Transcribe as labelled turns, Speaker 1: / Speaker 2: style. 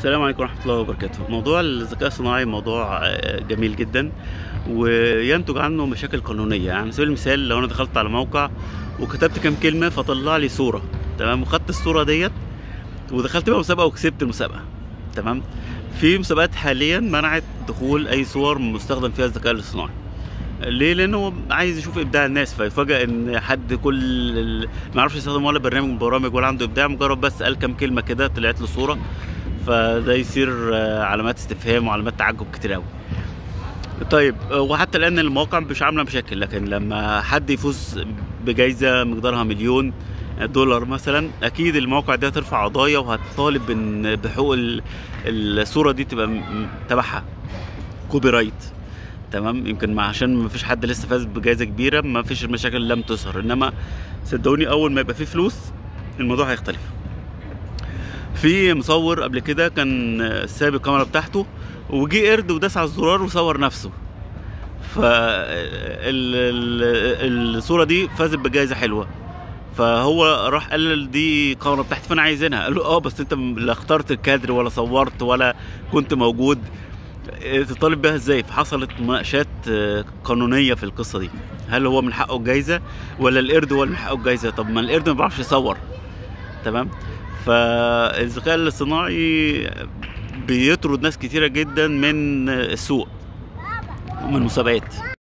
Speaker 1: السلام عليكم ورحمة الله وبركاته موضوع الذكاء الصناعي موضوع آه، جميل جدا وينتج عنه مشاكل قانونية يعني على سبيل المثال لو أنا دخلت على موقع وكتبت كام كلمة فطلع لي صورة تمام وخدت الصورة ديت ودخلت بقى مسابقة وكسبت المسابقة تمام في مسابقات حاليا منعت دخول أي صور مستخدم فيها الذكاء الاصطناعي ليه؟ لأنه عايز يشوف إبداع الناس فيفاجأ إن حد كل ال- ما يعرفش يستخدم ولا برنامج من البرامج ولا عنده إبداع مجرد بس قال كام كلمة كده طلعت له صورة فده يصير آه، علامات استفهام وعلامات تعجب كتير قوي طيب آه، وحتى الان المواقع مش عامله مشاكل لكن لما حد يفوز بجائزه مقدارها مليون دولار مثلا اكيد المواقع دي هترفع قضايا وهتطالب ان بحقوق ال- الصوره دي تبقى م- م- تبعها كوبي رايت تمام يمكن ما عشان ما فيش حد لسه فاز بجائزه كبيره ما فيش المشاكل لم تظهر انما صدقوني اول ما يبقى فيه فلوس الموضوع هيختلف في مصور قبل كده كان ساب الكاميرا بتاعته وجي قرد وداس على الزرار وصور نفسه ف الصورة دي فازت بجائزة حلوة فهو راح قال دي الكاميرا بتاعتي فانا عايزينها قال له اه بس انت لا اخترت الكادر ولا صورت ولا كنت موجود اه، تطالب بيها ازاي فحصلت مناقشات اه، قانونية في القصة دي هل هو من حقه الجايزة ولا القرد هو اللي من حقه الجايزة طب ما القرد ما بيعرفش يصور تمام فالذكاء الاصطناعي بيطرد ناس كتيرة جدا من السوق ومن المسابقات